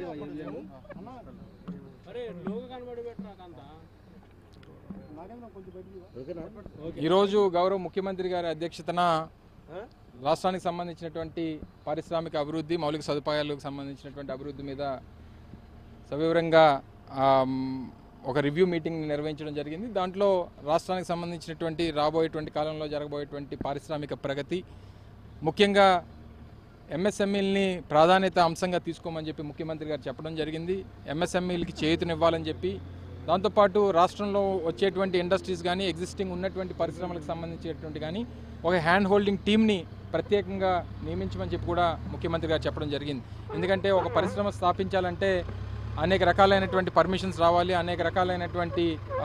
ఈరోజు గౌరవ ముఖ్యమంత్రి గారి అధ్యక్షతన రాష్ట్రానికి సంబంధించినటువంటి పారిశ్రామిక అభివృద్ధి మౌలిక సదుపాయాలకు సంబంధించినటువంటి అభివృద్ధి మీద సవివరంగా ఆమ్, ఒక రివ్యూ మీటింగ్ నిర్వహించడం జరిగింది దాంట్లో రాష్ట్రానికి సంబంధించినటువంటి రాబోయేటువంటి కాలంలో జరగబోయేటువంటి పారిశ్రామిక ప్రగతి ముఖ్యంగా ఎంఎస్ఎంఈల్ని ప్రాధాన్యత అంశంగా తీసుకోమని చెప్పి ముఖ్యమంత్రి గారు చెప్పడం జరిగింది ఎంఎస్ఎంఈలకి చేయూతనివ్వాలని చెప్పి దాంతోపాటు రాష్ట్రంలో వచ్చేటువంటి ఇండస్ట్రీస్ కానీ ఎగ్జిస్టింగ్ ఉన్నటువంటి పరిశ్రమలకు సంబంధించేటువంటి కానీ ఒక హ్యాండ్ హోల్డింగ్ టీమ్ని ప్రత్యేకంగా నియమించమని చెప్పి కూడా ముఖ్యమంత్రి గారు చెప్పడం జరిగింది ఎందుకంటే ఒక పరిశ్రమ స్థాపించాలంటే అనేక రకాలైనటువంటి పర్మిషన్స్ రావాలి అనేక రకాలైనటువంటి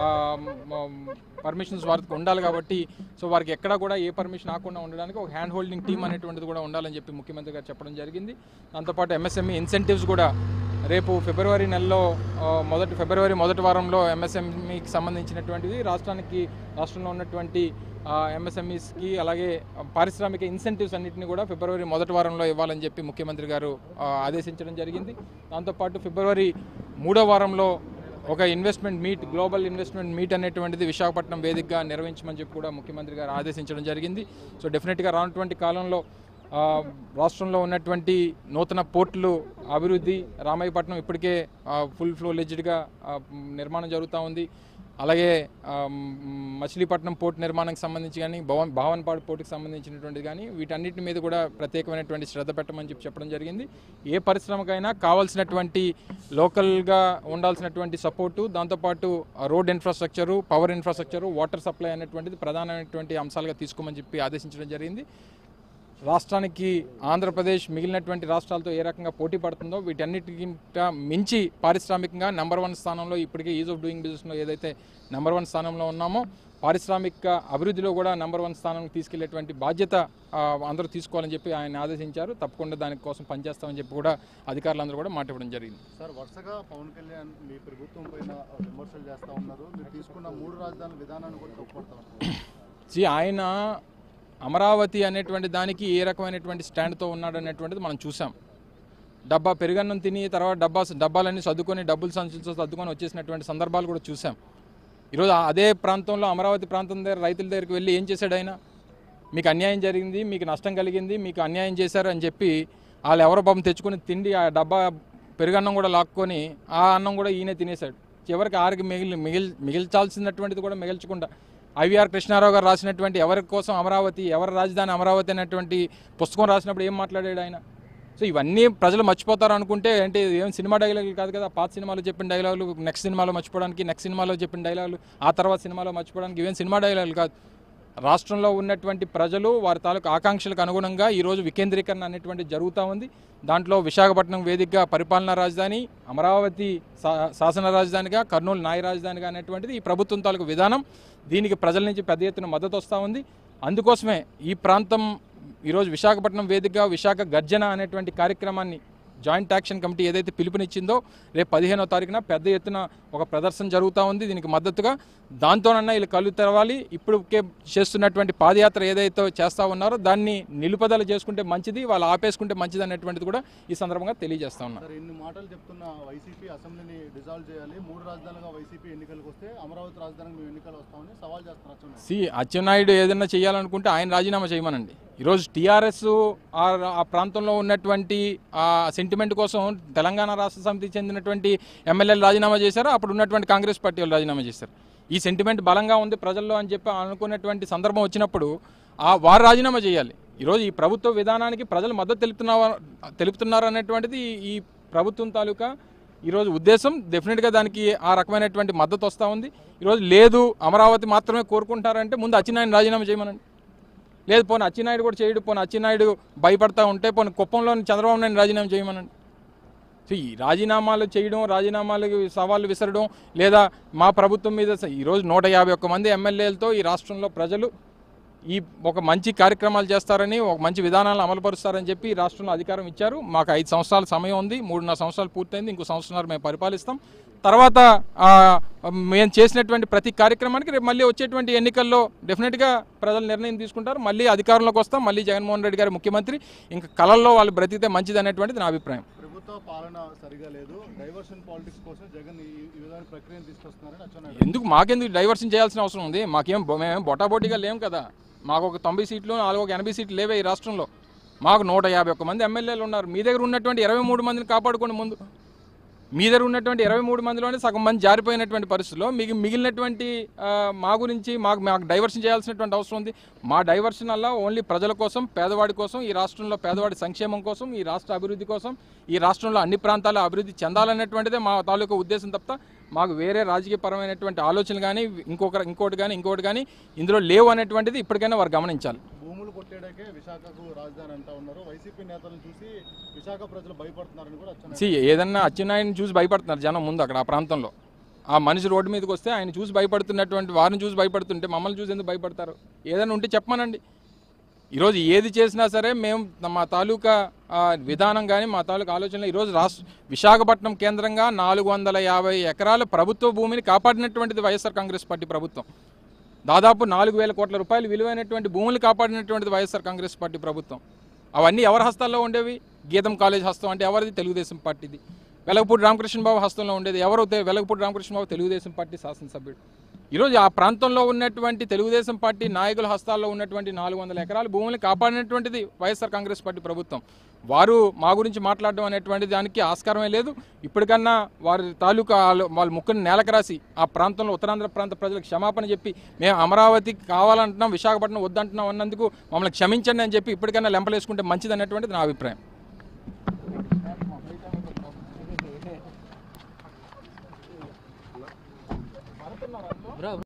పర్మిషన్స్ వారికి ఉండాలి కాబట్టి సో వారికి ఎక్కడా కూడా ఏ పర్మిషన్ ఆకుండా ఉండడానికి ఒక హ్యాండ్ హోల్డింగ్ టీమ్ అనేటువంటిది కూడా ఉండాలని చెప్పి ముఖ్యమంత్రి గారు చెప్పడం జరిగింది దాంతోపాటు ఎంఎస్ఎంఈ ఇన్సెంటివ్స్ కూడా రేపు ఫిబ్రవరి నెలలో ఆ, మొదటి ఫిబ్రవరి మొదటి వారంలో ఎంఎస్ఎంఈకి సంబంధించినటువంటిది రాష్ట్రానికి రాష్ట్రంలో ఉన్నటువంటి ఎంఎస్ఎంఈస్కి అలాగే పారిశ్రామిక ఇన్సెంటివ్స్ అన్నింటినీ కూడా ఫిబ్రవరి మొదటి వారంలో ఇవ్వాలని చెప్పి ముఖ్యమంత్రి గారు ఆ, ఆదేశించడం జరిగింది దాంతోపాటు ఫిబ్రవరి మూడో వారంలో ఒక investment meet global investment meet అనేటువంటిది విశాఖపట్నం వేదికగా నిర్వహించమని చెప్పి కూడా ముఖ్యమంత్రి గారు ఆదేశించడం జరిగింది సో డెఫినెట్గా రానటువంటి కాలంలో ఆ, రాష్ట్రంలో ఉన్నటువంటి నూతన పోర్టులు అభివృద్ధి రామాయపట్నం ఇప్పటికే ఫుల్ ఫ్లోలెజ్డ్గా నిర్మాణం జరుగుతూ ఉంది అలాగే ఆ, మ్, మచిలీపట్నం పోర్ట్ నిర్మాణానికి సంబంధించి కానీ భవన్ భావన్పాడు పోర్టుకి సంబంధించినటువంటిది కానీ వీటన్నిటి మీద కూడా ప్రత్యేకమైనటువంటి శ్రద్ధ పెట్టమని చెప్పి చెప్పడం జరిగింది ఏ పరిశ్రమకైనా కావాల్సినటువంటి లోకల్గా ఉండాల్సినటువంటి సపోర్టు దాంతోపాటు road infrastructure power infrastructure water supply అనేటువంటిది ప్రధానమైనటువంటి అంశాలుగా తీసుకోమని చెప్పి ఆదేశించడం జరిగింది రాష్ట్రానికి ఆంధ్రప్రదేశ్ మిగిలినటువంటి రాష్ట్రాలతో ఏ రకంగా పోటీ పడుతుందో వీటన్నిటికింట మించి పారిశ్రామికంగా నెంబర్ వన్ స్థానంలో ఇప్పటికే ఈజ్ ఆఫ్ డూయింగ్ బిజినెస్లో ఏదైతే నెంబర్ వన్ స్థానంలో ఉన్నామో పారిశ్రామిక అభివృద్ధిలో కూడా నెంబర్ వన్ స్థానానికి తీసుకెళ్లేటువంటి బాధ్యత ఆ, అందరూ తీసుకోవాలని చెప్పి ఆయన ఆదేశించారు తప్పకుండా దానికోసం పనిచేస్తామని చెప్పి కూడా అధికారులందరూ కూడా మాట్లాడడం జరిగింది సార్ వరుసగా పవన్ కళ్యాణ్ మీ ప్రభుత్వం పైన విమర్శలు చేస్తా ఉన్నారు మీరు తీసుకున్న మూడు రాజధానుల విధానాన్ని కూడా తప్పుపడతా ఉన్నారు జీ ఆయన అమరావతి అనేటువంటి దానికి ఏ రకమైనటువంటి స్టాండ్తో ఉన్నాడు అనేటువంటిది మనం చూసాం డబ్బా పెరుగన్నం తిని తర్వాత డబ్బా డబ్బాలన్నీ సర్దుకొని డబ్బులు సంచులతో సర్దుకొని వచ్చేసినటువంటి సందర్భాలు కూడా చూసాం ఈరోజు ఆ- అదే ప్రాంతంలో అమరావతి ప్రాంతం దగ్గర రైతుల దగ్గరికి వెళ్ళి ఏం చేశాడు ఆయన మీకు అన్యాయం జరిగింది మీకు నష్టం కలిగింది మీకు అన్యాయం చేశారు అని చెప్పి వాళ్ళు ఎవరో పాపం తెచ్చుకుని తిండి ఆ డబ్బా పెరుగన్నం కూడా లాక్కొని ఆ అన్నం కూడా ఈయనే తినేశాడు చివరికి ఆరికి మిగిలి మిగిల్ మిగిల్చాల్సినటువంటిది కూడా మిగిల్చకుండా ఐవీఆర్ కృష్ణారావు గారు రాసినటువంటి ఎవరి కోసం అమరావతి ఎవరి రాజధాని అమరావతి అనేటువంటి పుస్తకం రాసినప్పుడు ఏం మాట్లాడాడు ఆయన సో ఇవన్నీ ప్రజలు మర్చిపోతారు అనుకుంటే అంటే ఏం సినిమా డైలాగులు కాదు కదా పాత సినిమాలో చెప్పిన డైలాగులు నెక్స్ట్ సినిమాలో మర్చిపోవడానికి నెక్స్ట్ సినిమాలో చెప్పిన డైలాగులు ఆ తర్వాత సినిమాలో మర్చిపోవడానికి ఇవేం సినిమా డైలాగులు కాదు రాష్ట్రంలో ఉన్నటువంటి ప్రజలు వారి తాలూకు ఆకాంక్షలకు అనుగుణంగా ఈరోజు వికేంద్రీకరణ అనేటువంటి జరుగుతూ ఉంది దాంట్లో విశాఖపట్నం వేదికగా పరిపాలనా రాజధాని అమరావతి శా- శాసన రాజధానిగా కర్నూలు న్యాయ రాజధానిగా అనేటువంటిది ఈ ప్రభుత్వం తాలూకు విధానం దీనికి ప్రజల నుంచి పెద్ద ఎత్తున మద్దతు వస్తూ ఉంది అందుకోసమే ఈ ప్రాంతం ఈరోజు విశాఖపట్నం వేదికగా విశాఖ గర్జన అనేటువంటి కార్యక్రమాన్ని జాయింట్ యాక్షన్ కమిటీ ఏదైతే పిలుపునిచ్చిందో రేపు పదిహేనో తారీఖున పెద్ద ఎత్తున ఒక ప్రదర్శన జరుగుతూ ఉంది దీనికి మద్దతుగా దాంతోనన్నా వీళ్ళు కళ్ళు తెరవాలి ఇప్పటికే చేస్తున్నటువంటి పాదయాత్ర ఏదైతే చేస్తూ ఉన్నారో దాన్ని నిలుపదల చేసుకుంటే మంచిది వాళ్ళు ఆపేసుకుంటే మంచిది అనేటువంటిది కూడా ఈ సందర్భంగా తెలియజేస్తా ఉన్నారు సార్ ఇన్ని మాటలు చెప్తున్న వైసీపీ అసెంబ్లీని డిజాల్వ్ చేయాలి మూడు రాజధానులుగా వైసీపీ ఎన్నికలకు వస్తే అమరావతి రాజధానికి మేము ఎన్నికలు వస్తామని సవాల్ చేస్తున్నారు అచ్చెన్నాయుడు. సి అచ్చెన్నాయుడు ఏదైనా చేయాలనుకుంటే ఆయన రాజీనామా చేయమనండి ఈరోజు టీఆర్ఎస్ ఆ ఆ ప్రాంతంలో ఉన్నటువంటి ఆ సెంటిమెంట్ కోసం తెలంగాణ రాష్ట్ర సమితికి చెందినటువంటి ఎమ్మెల్యేలు రాజీనామా చేశారు అప్పుడు ఉన్నటువంటి కాంగ్రెస్ పార్టీ వాళ్ళు రాజీనామా చేశారు ఈ సెంటిమెంట్ బలంగా ఉంది ప్రజల్లో అని చెప్పి అనుకున్నటువంటి సందర్భం వచ్చినప్పుడు ఆ వారు రాజీనామా చేయాలి ఈరోజు ఈ ప్రభుత్వ విధానానికి ప్రజలు మద్దతు తెలుపుతున్నారు తెలుపుతున్నారు అనేటువంటిది ఈ- ఈ ప్రభుత్వం తాలూకా ఈరోజు ఉద్దేశం డెఫినెట్గా దానికి ఆ రకమైనటువంటి మద్దతు వస్తూ ఉంది ఈరోజు లేదు అమరావతి మాత్రమే కోరుకుంటారంటే ముందు అచ్చెన్నాయుడు రాజీనామా చేయమనండి లేదు పోనీ అచ్చెన్నాయుడు కూడా చేయడు పోనీ అచ్చెన్నాయుడు భయపడతా ఉంటే పోనీ కుప్పంలోని చంద్రబాబు నాయుడు రాజీనామా చేయమనండి సో ఈ రాజీనామాలు చేయడం రాజీనామాలకు సవాళ్ళు విసరడం లేదా మా ప్రభుత్వం మీద స- ఈరోజు నూట యాభై ఒక్క మంది ఎమ్మెల్యేలతో ఈ రాష్ట్రంలో ప్రజలు ఈ ఒక మంచి కార్యక్రమాలు చేస్తారని ఒక మంచి విధానాలను అమలుపరుస్తారని చెప్పి ఈ రాష్ట్రంలో అధికారం ఇచ్చారు మాకు ఐదు సంవత్సరాల సమయం ఉంది మూడున్నర సంవత్సరాలు పూర్తయింది ఇంకో సంవత్సరాలు మేము పరిపాలిస్తాం తర్వాత ఆ, మేము చేసినటువంటి ప్రతి కార్యక్రమానికి రేపు మళ్ళీ వచ్చేటువంటి ఎన్నికల్లో డెఫినెట్గా ప్రజలు నిర్ణయం తీసుకుంటారు మళ్ళీ అధికారంలోకి వస్తాం మళ్ళీ జగన్మోహన్ రెడ్డి గారి ముఖ్యమంత్రి ఇంకా కళల్లో వాళ్ళు బ్రతికితే మంచిది అనేటువంటిది నా అభిప్రాయం ప్రభుత్వం ప్రభుత్వ పాలన సరిగా లేదు డైవర్షన్ పాలిటిక్స్ కోసం జగన్ ఈ ఈ విధమైన ప్రక్రియను తీసుకొస్తున్నారని అచ్చెన్నాయుడు ఎందుకు మాకెందుకు డైవర్షన్ చేయాల్సిన అవసరం ఉంది మాకేం బొ- మేము బొటాబొటిగా లేం కదా మాకు ఒక తొంభై సీట్లు నాలుగు ఒక ఎనభై సీట్లు లేవే ఈ రాష్ట్రంలో మాకు నూట యాభై ఒక్క మంది ఎమ్మెల్యేలు ఉన్నారు మీ దగ్గర ఉన్నటువంటి ఇరవై మూడు మందిని కాపాడుకోండి ముందు మీ దగ్గర ఉన్నటువంటి ఇరవై మూడు మందిలోనే సగం మంది జారిపోయినటువంటి పరిస్థితుల్లో మీకు మిగిలినటువంటి ఆ, మా గురించి మాకు మాకు డైవర్షన్ చేయాల్సినటువంటి అవసరం ఉంది మా డైవర్షన్ వల్ల ఓన్లీ ప్రజల కోసం పేదవాడి కోసం ఈ రాష్ట్రంలో పేదవాడి సంక్షేమం కోసం ఈ రాష్ట్ర అభివృద్ధి కోసం ఈ రాష్ట్రంలో అన్ని ప్రాంతాల అభివృద్ధి చెందాలనేటువంటిదే మా తాలూకా ఉద్దేశం తప్ప మాకు వేరే రాజకీయపరమైనటువంటి ఆలోచనలు కానీ ఇంకొక ఇంకోటి కానీ ఇంకోటి కానీ ఇందులో లేవు అనేటువంటిది ఇప్పటికైనా వారు గమనించాలి భూములు కొట్టేయడాకే విశాఖకు రాజధాని అంటా ఉన్నారు వైసీపీ నేతలను చూసి విశాఖ ప్రజలు భయపడుతున్నారని కూడా అచ్చెన్నాయుడు సి ఏదన్నా అచ్చెన్నాయుడిని చూసి భయపడుతున్నారు జనం ముందు అక్కడ ఆ ప్రాంతంలో ఆ మనిషి రోడ్డు మీదకి వస్తే ఆయన చూసి భయపడుతున్నటువంటి వారిని చూసి భయపడుతుంటే మమ్మల్ని చూసి ఎందుకు భయపడతారు ఏదైనా ఉంటే చెప్పమనండి ఈరోజు ఏది చేసినా సరే మేము మా తాలూకా ఆ, విధానం కానీ మా తాలూకా ఆలోచనలు ఈరోజు రాష్ట్ర విశాఖపట్నం కేంద్రంగా నాలుగు వందల యాభై ఎకరాల ప్రభుత్వ భూమిని కాపాడినటువంటిది వైఎస్ఆర్ కాంగ్రెస్ పార్టీ ప్రభుత్వం దాదాపు నాలుగు వేల కోట్ల రూపాయలు విలువైనటువంటి భూములు కాపాడినటువంటిది వైఎస్ఆర్ కాంగ్రెస్ పార్టీ ప్రభుత్వం అవన్నీ ఎవరి హస్తాల్లో ఉండేవి గీతం కాలేజ్ హస్తం అంటే ఎవరిది తెలుగుదేశం పార్టీది వెలగపూడి రామకృష్ణ బాబు హస్తంలో ఉండేది ఎవరు తె- వెలగపూడి రామకృష్ణ బాబు తెలుగుదేశం పార్టీ శాసనసభ్యుడు ఈరోజు ఆ ప్రాంతంలో ఉన్నటువంటి తెలుగుదేశం పార్టీ నాయకుల హస్తాల్లో ఉన్నటువంటి నాలుగు వందల ఎకరాల భూముల్ని కాపాడినటువంటిది వైఎస్ఆర్ కాంగ్రెస్ పార్టీ ప్రభుత్వం వారు మా గురించి మాట్లాడడం అనేటువంటి దానికి ఆస్కారమే లేదు ఇప్పటికన్నా వారి తాలూకా ఆలో- వాళ్ళ ముక్కుని నేలకు రాసి ఆ ప్రాంతంలో ఉత్తరాంధ్ర ప్రాంత ప్రజలకు క్షమాపణ చెప్పి మేము అమరావతి కావాలంటున్నాం విశాఖపట్నం వద్దంటున్నాం అన్నందుకు మమ్మల్ని క్షమించండి అని చెప్పి ఇప్పటికైనా లెంపలేసుకుంటే మంచిది అనేటువంటిది నా అభిప్రాయం